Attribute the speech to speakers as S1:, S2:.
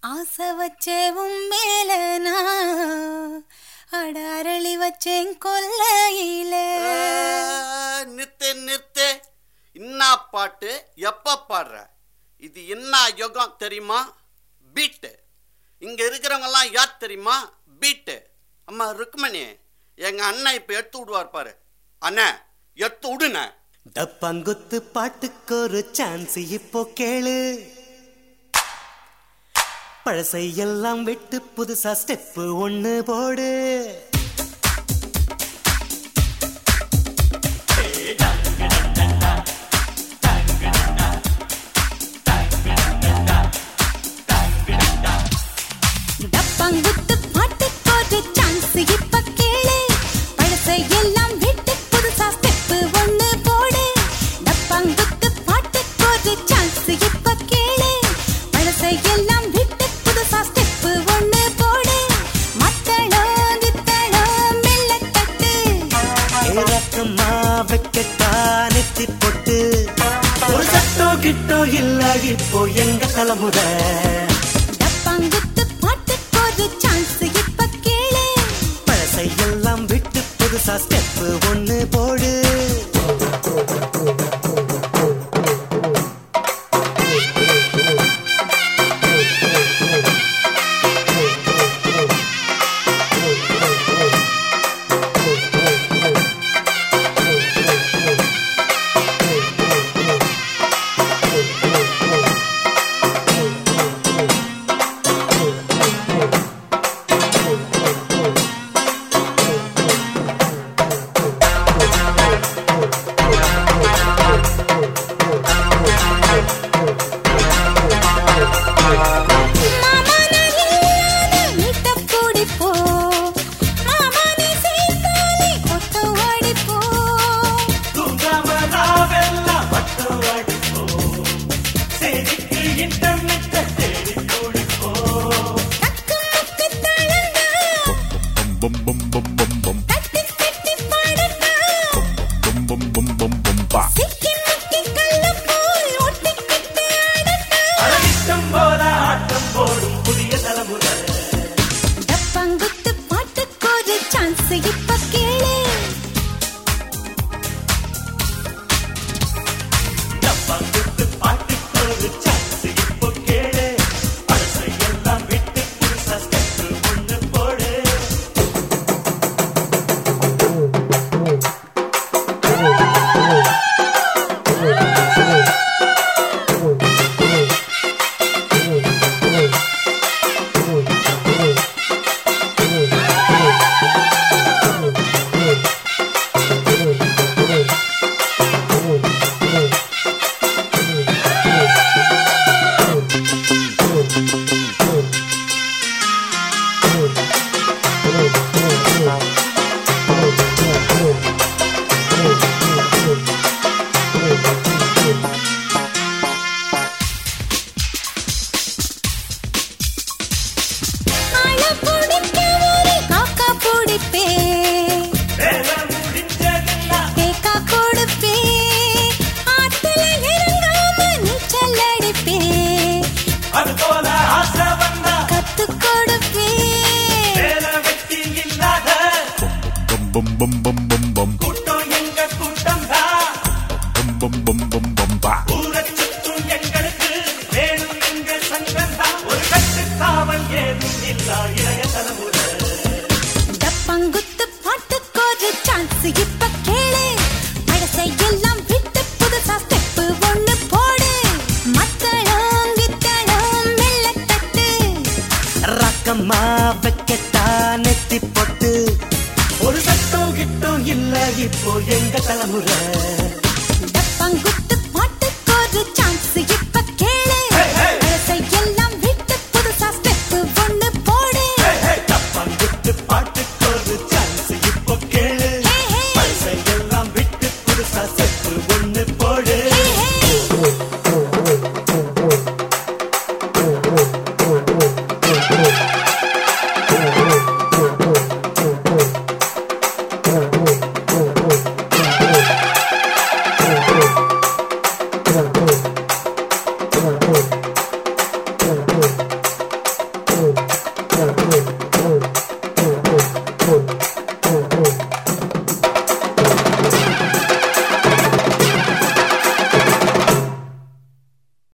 S1: ஆசை வச்சே உன் மேல நான் அட அரளி வச்சேன் கொல்லையில
S2: நிறுத்து நிறுத்து என்ன பாட்டு எப்ப பாடுற இது என்ன யுகம் தெரியுமா பீட்டு இங்க இருக்கிறவங்கெல்லாம் யார் தெரியுமா பீட்டு அம்மா ருக்மணி எங்க அண்ணன் இப்ப எடுத்து விடுவார் பாரு அண்ணா எடுத்து விடுன
S3: டப்பாங்குத்து பாட்டுக்கு ஒரு சான்ஸ் இப்போ கேளு பழசையெல்லாம் விட்டு புதுசா ஸ்டெப் ஒண்ணு போடு
S1: டப்பாங்குத்து பாட்டுக்கு ஒரு சான்ஸ் இப்ப கேளு பழசை எல்லாம் விட்டு புதுசா ஸ்டெப் ஒண்ணு போடு டப்பாங்குத்து பாட்டுக்கு ஒரு சான்ஸ் இப்ப கேளு பழசை எல்லாம் விட்டு புதுசா ஸ்டெப் ஒண்ணு போடு மத்தளோ கித்தளோ மெல்ல தட்டு
S3: ஏறக்கமா வைக்கட்டா நெத்தி போட்டு ஒரு சட்டோ கிட்டோ இல்ல இப்போ எங்க தலைமுறை
S1: டப்பாங்குத்து பாட்டுக்கு ஒரு சான்ஸ் இப்ப கேளு
S3: பழசையெல்லாம் விட்டு புதுசா ஸ்டெப் ஒண்ணு போடு
S1: மாமா நான் இல்லாத நீட்ட கூடிப்போ மாமா நீ சேர்த்தாலே கொத்த ஓடிப்போ தக்கு முக்கு தழங்கா தட்டி தட்டி பாடுங்கா சிக்கி முக்கி கல்லு போல் ஒட்டிக்கிட்டு ஆடுங்கா டப்பாங்குத்து பாட்டுக்கு ஒரு சான்ஸ் இப்ப கேளு ஆள பிடிக்க ஒரு காக்கா பிடிப்பே தேக்கா கொடுப்பே ஆத்துல இறங்காம நீச்சல் அடிப்பே கத்து கொடுப்பே டப்பங்குத்து பாட்டுக்கு ஒரு சான்ஸ் இப்ப கேளு பழசை எல்லாம் விட்டு புதுசா ஸ்டெப் ஒண்ணு போடு மத்தளம் கித்தளம் மெல்ல தட்டு
S3: ரக்கமா வைக்கட்டா நெத்தி போட்டு ஒரு சட்டம் கிட்டும் இல்ல இப்போ எங்க தலைமுறை